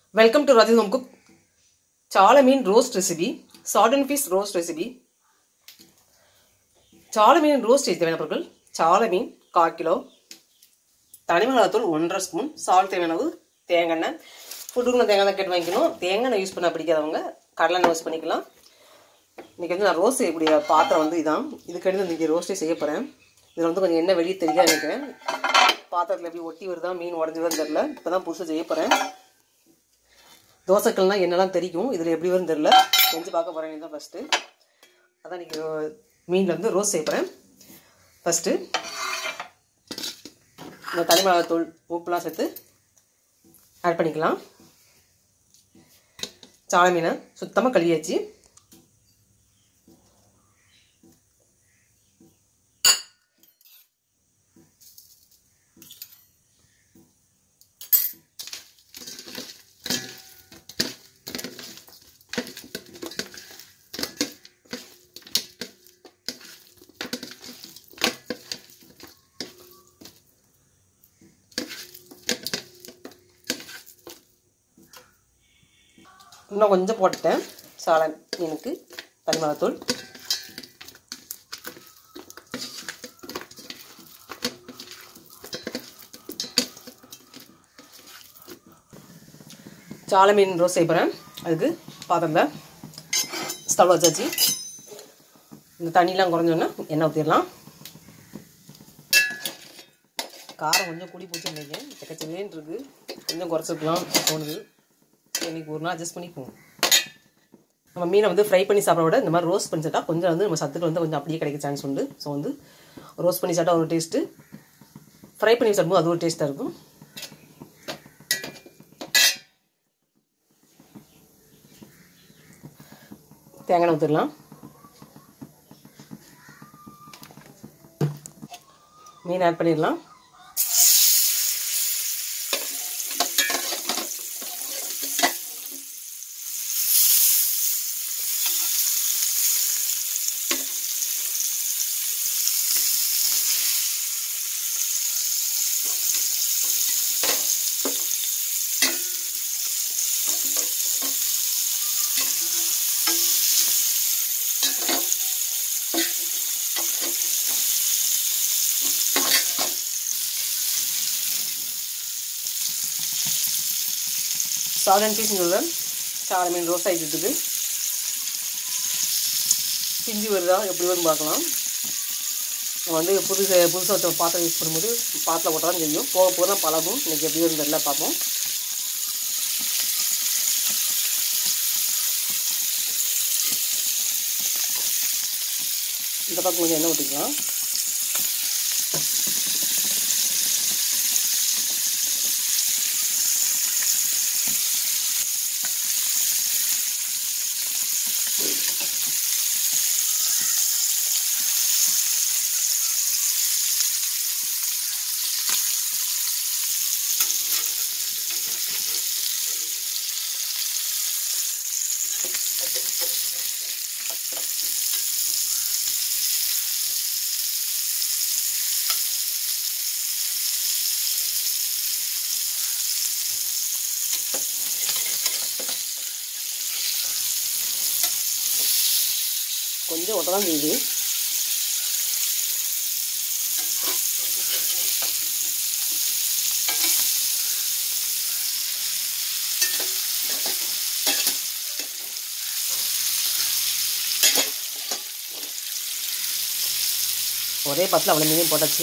welcome to Rajesh home cook చాలా మీన్ roast recipe salt and fish roast recipe చాలా மீன் ரோஸ்ட் செய்ய தேவையான பொருட்கள் சால மீன் கால் கிலோ தனிமிளகாத்தூள் ஒன்றரை ஸ்பூன் சால்ட் தேவையான அளவு தேங்காய் எண்ணெய் ஃபுட்டுக்கு தேங்காய் எண்ணெய் கேட்டு வாங்கிக்கணும் தேங்காய் எண்ணெய் யூஸ் பண்ண பிடிக்காதவங்க கடலை எண்ணெய் யூஸ் பண்ணிக்கலாம் இன்றைக்கி வந்து நான் ரோஸ்ட் செய்யக்கூடிய பாத்திரம் வந்து இதான் இதுக்கடுத்து இன்றைக்கி ரோஸ்ட்டே செய்ய போகிறேன் இதில் வந்து கொஞ்சம் எண்ணெய் வெளியே தெரியாது நினைக்கிறேன் பாத்திரத்தில் எப்படி ஒட்டி வருதா மீன் உடஞ்சி வருது தெரில இப்போ தான் புதுசாக செய்ய போகிறேன் தோசைக்கள்லாம் என்னெல்லாம் தெரியும் இதில் எப்படி வரும்னு தெரில செஞ்சு பார்க்க போகிறேன் தான் ஃபஸ்ட்டு அதான் இன்றைக்கி மீனில் வந்து ரோஸ் செய்ய போகிறேன் ஃபஸ்ட்டு இந்த தனிமிளகாத்தூள் உப்புலாம் சேர்த்து ஆட் பண்ணிக்கலாம் சாலை மீனை சுத்தமாக கழுவியாச்சு இன்னும் கொஞ்சம் போட்டுட்டேன் சாலை மீனுக்கு தனிமிளகாத்தூள் சாலை மீன் ரோஸ் செய்ய போகிறேன் அதுக்கு பாத்திரத்தில் ஸ்டவ் வச்சாச்சு இந்த தண்ணிலாம் குறைஞ்சோன்னே எண்ணெய் ஊற்றிடலாம் காரம் கொஞ்சம் கூடி போச்சு நினைக்கிறேன் செக்கச்செல்லேன்னு இருக்குது கொஞ்சம் குறைச்சிருக்கலாம் தோணுது இன்னைக்கு ஒரு நாள் அட்ஜஸ்ட் பண்ணிக்குவோம் நம்ம மீனை வந்து ஃப்ரை பண்ணி சாப்பிட விட இந்த மாதிரி ரோஸ்ட் பண்ணி சாப்பிட்டா கொஞ்சம் வந்து நம்ம சத்துக்கள் வந்து கொஞ்சம் அப்படியே கிடைக்க சான்ஸ் உண்டு ஸோ வந்து ரோஸ்ட் பண்ணி சாப்பிட்டா ஒரு டேஸ்ட்டு ஃப்ரை பண்ணி சாப்பிடும்போது அது ஒரு டேஸ்ட்டாக இருக்கும் தேங்காய் ஊற்றிடலாம் மீன் ஆட் பண்ணிடலாம் சாதன் பீஸ் நூறுவல் சாலை மீன் ரோஸ் ஆகிட்டு இருக்குது பிஞ்சு வருதா எப்படி வரும்னு பார்க்கலாம் நம்ம வந்து புதுசு புதுசாக பாத்திரம் யூஸ் பண்ணும்போது பாத்திரம் போட்டால் தான் தெரியும் போக போக தான் பழகும் இன்றைக்கி எப்படி வரும் தெரியல பார்ப்போம் இந்த பக்கம் கொஞ்சம் எண்ணெய் ஊற்றிக்கலாம் கொஞ்சம் ஒட்ட தான் செய்யுது ஒரே பத்தில் அவ்வளோ மீனையும் போட்டாச்சு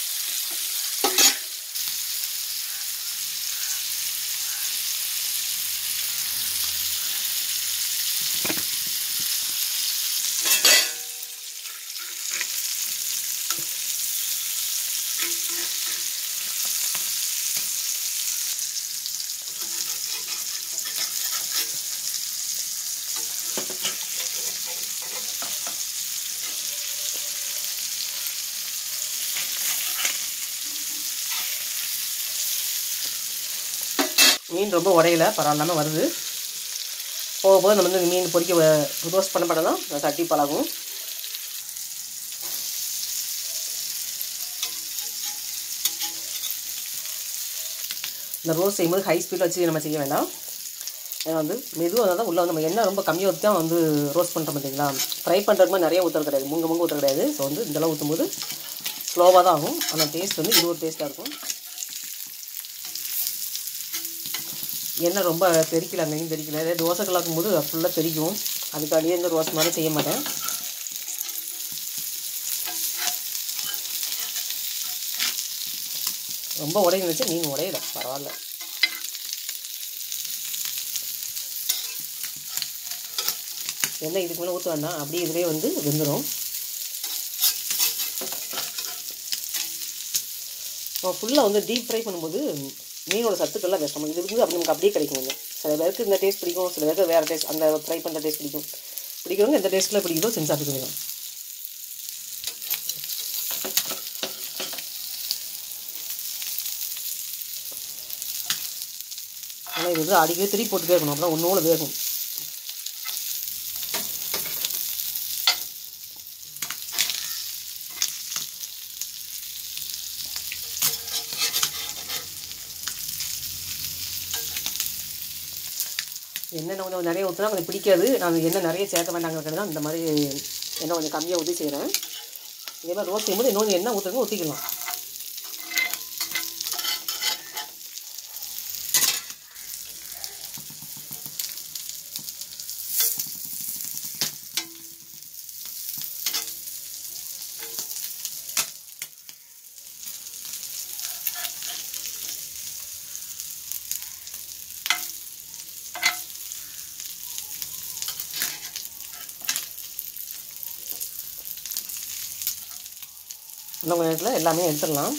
மீன் ரொம்ப உடையில பரவாயில்லாமல் வருது போக போக நம்ம வந்து மீன் பொறிக்க ரோஸ்ட் பண்ண பண்ண தான் தட்டி பழகும் இந்த ரோஸ் செய்யும்போது ஹை ஸ்பீடில் வச்சு நம்ம செய்ய வேண்டாம் ஏன்னா வந்து மெதுவாக தான் உள்ளே வந்து நம்ம எண்ணெய் ரொம்ப கம்மியாக ஊற்றி தான் வந்து ரோஸ்ட் பண்ணுறோம் பார்த்தீங்களா ஃப்ரை பண்ணுறது மாதிரி நிறைய ஊற்றுறது கிடையாது முங்க முங்க ஊற்றுறது கிடையாது ஸோ வந்து இதெல்லாம் ஊற்றும் போது ஸ்லோவாக தான் ஆகும் ஆனால் டேஸ்ட் வந்து இது ஒரு டேஸ்ட்டாக இருக்கும் எண்ணெய் ரொம்ப தெறிக்கல அங்கேயும் தெறிக்கல இதே தோசை கலாக்கும் போது ஃபுல்லாக தெறிக்கும் அதுக்காண்டியே இந்த ரோஸ்ட் மாதிரி செய்ய மாட்டேன் ரொம்ப உடையும் வச்சு நீங்கள் உடையல பரவாயில்ல எண்ணெய் இதுக்கு மேலே ஊற்ற வேண்டாம் அப்படியே இதுலேயே வந்து வெந்துடும் ஃபுல்லாக வந்து டீப் ஃப்ரை பண்ணும்போது மீனோட சத்துக்கள்லாம் கஷ்டம் இது வந்து அப்படி நமக்கு அப்படியே கிடைக்கும் கொஞ்சம் சில பேருக்கு இந்த டேஸ்ட் பிடிக்கும் சில பேருக்கு வேறு டேஸ்ட் அந்த ஃப்ரை பண்ணுற டேஸ்ட் பிடிக்கும் பிடிக்கிறவங்க எந்த டேஸ்ட்டில் பிடிக்குதோ செஞ்சு சாப்பிட்டுக்கணும் ஆனால் இது வந்து அடிக்கடி திருப்பி போட்டுட்டே இருக்கணும் அப்போ ஒன்றோட வேகும் எண்ணெய் கொஞ்சம் நிறைய ஊற்றினா கொஞ்சம் பிடிக்காது நான் எண்ணெய் நிறைய சேர்க்க வேண்டாங்கிறது தான் இந்த மாதிரி எண்ணெய் கொஞ்சம் கம்மியாக ஊற்றி செய்கிறேன் இதே மாதிரி ரோஸ் செய்யும்போது இன்னொன்று எண்ணெய் ஊற்றுங்க ஊற்றிக்கலாம் இன்னும் கொஞ்சம் நேரத்தில் எல்லாமே எடுத்துடலாம்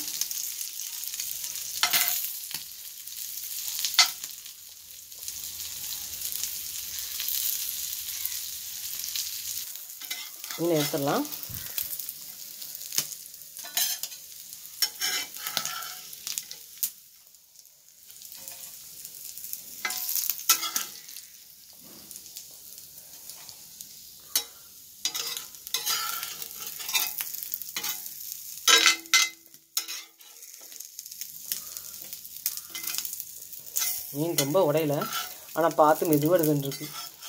இன்னும் எடுத்துடலாம் மீன் ரொம்ப உடையல ஆனால் பார்த்து மெதுவாக எடுத்துருக்கு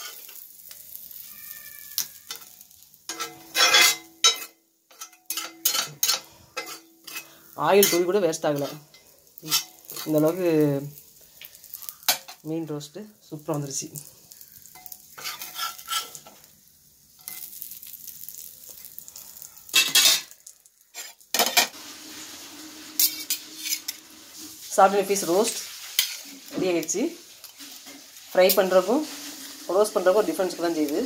ஆயில் துளி கூட வேஸ்ட் ஆகலை இந்த அளவுக்கு மீன் ரோஸ்ட்டு சூப்பராக வந்துருச்சு சாப்பிட்டு பீஸ் ரோஸ்ட் ரெடி ஆகிடுச்சு ஃப்ரை பண்ணுறக்கும் ரோஸ்ட் பண்ணுறக்கும் டிஃப்ரென்ஸுக்கு தான் செய்யுது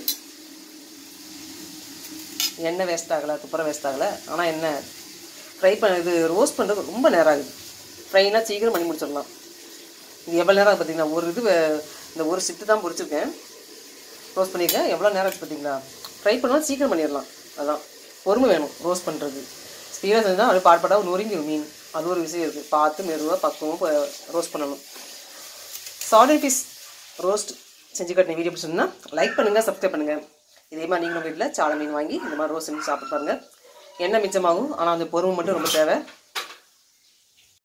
எண்ணெய் வேஸ்ட் ஆகலை துப்புரம் வேஸ்ட் ஆகலை ஆனால் என்ன ஃப்ரை பண்ண இது ரோஸ்ட் பண்ணுறதுக்கு ரொம்ப நேரம் ஆகுது ஃப்ரைனா சீக்கிரம் பண்ணி முடிச்சிடலாம் இது எவ்வளோ நேரம் ஆகுது பார்த்தீங்களா ஒரு இது வே- இந்த ஒரு சிட்டு தான் பொரிச்சிருக்கேன் ரோஸ்ட் பண்ணியிருக்கேன் எவ்வளோ நேரம் ஆச்சு பார்த்தீங்களா ஃப்ரை பண்ணாலும் சீக்கிரம் பண்ணிடலாம் அதான் பொறுமை வேணும் ரோஸ்ட் பண்ணுறது ஸ்பீடாக செஞ்சால் அப்படியே பாட்பாட்டாக நொறுங்கிடும் மீன் அது ஒரு விஷயம் இருக்குது பார்த்து மெதுவாக பக்குவமாக ரோஸ்ட் பண்ணணும் சாலிட் பீஸ் ரோஸ்ட் செஞ்சு கட்டின வீடியோ பிடிச்சிருந்தா லைக் பண்ணுங்கள் சப்ஸ்கிரைப் பண்ணுங்கள் இதே மாதிரி நீங்களும் வீட்டில் சாலை மீன் வாங்கி இந்த மாதிரி ரோஸ்ட் செஞ்சு சாப்பிட்டு பாருங்கள் எண்ணெய் மிச்சமாகும் ஆனால் அந்த பொறுமை மட்டும் ரொம்ப தேவை